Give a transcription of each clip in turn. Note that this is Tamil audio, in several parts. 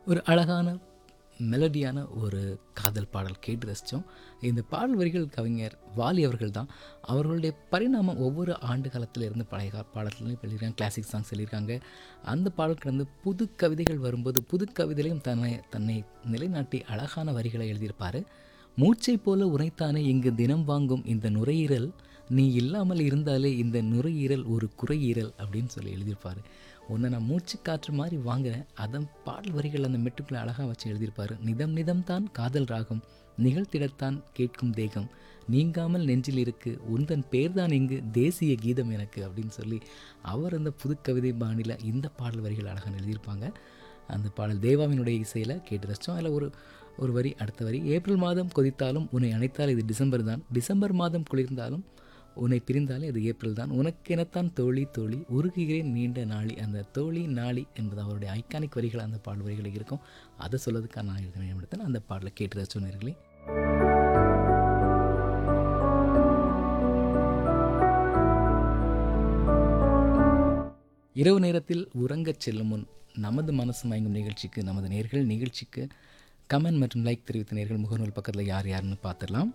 ஒரு அழகான மெலடியான ஒரு காதல் பாடல் கேட்டு ரசித்தோம் இந்த பாடல் வரிகள் கவிஞர் வாலி அவர்கள் தான் அவர்களுடைய பரிணாமம் ஒவ்வொரு ஆண்டு காலத்தில் இருந்து பழைய கா பாடத்துலையும் எழுதியிருக்காங்க கிளாசிக் சாங்ஸ் எழுதியிருக்காங்க அந்த பாடல் கடந்து புது கவிதைகள் வரும்போது புது கவிதையிலையும் தன்னை தன்னை நிலைநாட்டி அழகான வரிகளை எழுதியிருப்பார் மூச்சை போல உரைத்தானே இங்கு தினம் வாங்கும் இந்த நுரையீரல் நீ இல்லாமல் இருந்தாலே இந்த நுரையீரல் ஒரு குறையீரல் அப்படின்னு சொல்லி எழுதியிருப்பார் ஒன்று நான் மூச்சு காற்று மாதிரி வாங்குறேன் அதன் பாடல் வரிகள் அந்த மெட்டுக்குள்ளே அழகாக வச்சு எழுதியிருப்பார் நிதம் நிதம் தான் காதல் ராகம் நிகழ்த்திடத்தான் கேட்கும் தேகம் நீங்காமல் நெஞ்சில் இருக்கு உந்தன் பேர்தான் இங்கு தேசிய கீதம் எனக்கு அப்படின்னு சொல்லி அவர் அந்த புதுக்கவிதை பாணியில் இந்த பாடல் வரிகள் அழகாக எழுதியிருப்பாங்க அந்த பாடல் தேவாவினுடைய இசையில் கேட்டு ரசித்தோம் அதில் ஒரு ஒரு வரி அடுத்த வரி ஏப்ரல் மாதம் கொதித்தாலும் உன்னை அணைத்தால் இது டிசம்பர் தான் டிசம்பர் மாதம் குளிர்ந்தாலும் உன்னை பிரிந்தாலே அது ஏப்ரல் தான் உனக்கெனத்தான் தோழி தோழி உருகுகிறேன் நீண்ட நாளி அந்த தோழி நாளி என்பது அவருடைய ஐக்கானிக் வரிகள் அந்த பாடல் வரிகளில் இருக்கும் அதை சொல்லதுக்காக நான் எழுத மேம்படுத்தேன் அந்த பாடலை கேட்டு ரசிச்சோன்னர்களே இரவு நேரத்தில் உறங்கச் செல்லும் முன் நமது மனசு மயங்கும் நிகழ்ச்சிக்கு நமது நேர்கள் நிகழ்ச்சிக்கு கமெண்ட் மற்றும் லைக் தெரிவித்த நேர்கள் முகநூல் பக்கத்தில் யார் யாருன்னு பார்த்துடலாம்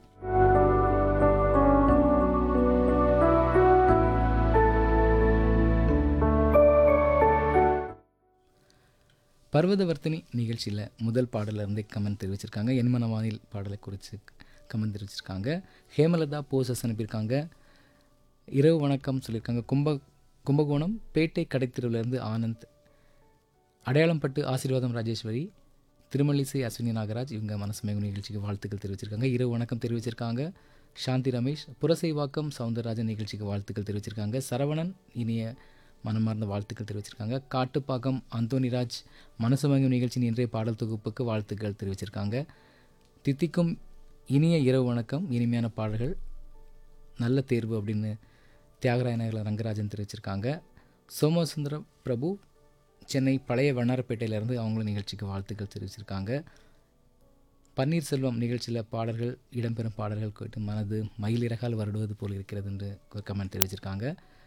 பர்வதவர்த்தினி நிகழ்ச்சியில் முதல் பாடலில் இருந்தே கமெண்ட் தெரிவிச்சிருக்காங்க என்மனவானில் பாடலை குறித்து கமெண்ட் தெரிவிச்சிருக்காங்க ஹேமலதா போசஸ் அனுப்பியிருக்காங்க இரவு வணக்கம் சொல்லியிருக்காங்க கும்ப கும்பகோணம் பேட்டை கடைத்தெருவிலேருந்து ஆனந்த் அடையாளம்பட்டு ஆசீர்வாதம் ராஜேஸ்வரி திருமல்லிசை அஸ்வினி நாகராஜ் இவங்க மனசு மேகும் நிகழ்ச்சிக்கு வாழ்த்துக்கள் தெரிவிச்சிருக்காங்க இரவு வணக்கம் தெரிவிச்சிருக்காங்க சாந்தி ரமேஷ் புரசைவாக்கம் சவுந்தரராஜன் நிகழ்ச்சிக்கு வாழ்த்துக்கள் தெரிவிச்சிருக்காங்க சரவணன் இனிய மனமார்ந்த வாழ்த்துக்கள் தெரிவிச்சிருக்காங்க காட்டுப்பாக்கம் அந்தோனிராஜ் மனசு மயங்கும் நிகழ்ச்சியின் இன்றைய பாடல் தொகுப்புக்கு வாழ்த்துக்கள் தெரிவிச்சிருக்காங்க தித்திக்கும் இனிய இரவு வணக்கம் இனிமையான பாடல்கள் நல்ல தேர்வு அப்படின்னு தியாகராய நகரில் ரங்கராஜன் தெரிவிச்சிருக்காங்க சோமசுந்தர பிரபு சென்னை பழைய வண்ணாரப்பேட்டையிலேருந்து அவங்களும் நிகழ்ச்சிக்கு வாழ்த்துக்கள் தெரிவிச்சிருக்காங்க பன்னீர்செல்வம் நிகழ்ச்சியில் பாடல்கள் இடம்பெறும் பாடல்கள் கேட்டு மனது மயிலிறகால் வருடுவது போல் இருக்கிறது என்று ஒரு கமெண்ட் தெரிவிச்சிருக்காங்க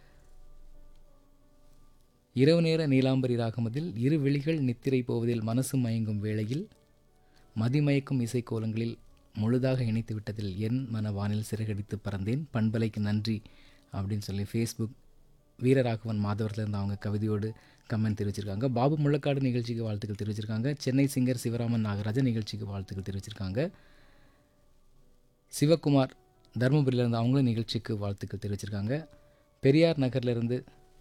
இரவு நேர நீலாம்பரி ராகமதில் இரு விழிகள் நித்திரை போவதில் மனசு மயங்கும் வேளையில் மதிமயக்கும் இசைக்கோலங்களில் முழுதாக இணைத்து விட்டதில் என் மன வானில் சிறகடித்து பறந்தேன் பண்பலைக்கு நன்றி அப்படின்னு சொல்லி ஃபேஸ்புக் வீரராகவன் மாதவர்லேருந்து அவங்க கவிதையோடு கமெண்ட் தெரிவிச்சிருக்காங்க பாபு முள்ளக்காடு நிகழ்ச்சிக்கு வாழ்த்துக்கள் தெரிவிச்சிருக்காங்க சென்னை சிங்கர் சிவராமன் நாகராஜன் நிகழ்ச்சிக்கு வாழ்த்துக்கள் தெரிவிச்சிருக்காங்க சிவகுமார் தருமபுரியிலேருந்து அவங்களும் நிகழ்ச்சிக்கு வாழ்த்துக்கள் தெரிவிச்சிருக்காங்க பெரியார் நகர்லேருந்து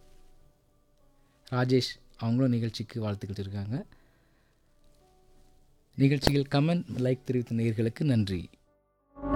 ராஜேஷ் அவங்களும் நிகழ்ச்சிக்கு வாழ்த்துக்கள் தெரிவிச்சிருக்காங்க நிகழ்ச்சியில் கமெண்ட் லைக் தெரிவித்த நேயர்களுக்கு நன்றி